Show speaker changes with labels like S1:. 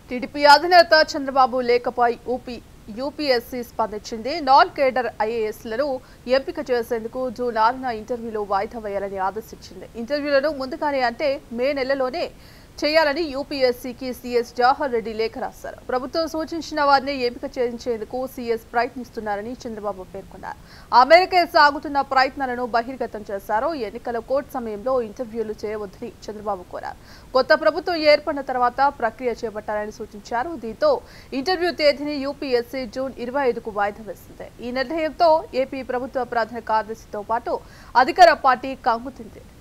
S1: TDP అధినేత చంద్రబాబు లేఖపై UP UPSC స్పందించింది నాన్ కేడర్ ఐఏఎస్లను ఎంపిక చేసేందుకు జూన్ ఆరున ఇంటర్వ్యూలో వాయిదా వేయాలని ఆదేశించింది ఇంటర్వ్యూలను ముందుగానే అంటే మే నెలలోనే చేయాలని యూపీఎస్సీకి సీఎస్ జవహర్ రెడ్డి లేఖ రాశారు ప్రభుత్వం సూచించిన వారిని ఎంపిక చేయించేందుకు సీఎస్ ప్రయత్నిస్తున్నారని చంద్రబాబు పేర్కొన్నారు ఆ మేరకే సాగుతున్న ప్రయత్నాలను బహిర్గతం చేశారు ఎన్నికల కోర్టు సమయంలో ఇంటర్వ్యూలు చేయవద్దని చంద్రబాబు కోరారు కొత్త ప్రభుత్వం ఏర్పడిన తర్వాత ప్రక్రియ చేపట్టాలని సూచించారు దీంతో ఇంటర్వ్యూ తేదీని యూపీఎస్సీ జూన్ ఇరవై ఐదుకు వాయిదా వేసింది ఈ నిర్ణయంతో ఏపీ ప్రభుత్వ ప్రధాన కార్యదర్శితో పాటు అధికార పార్టీ కంగుతింది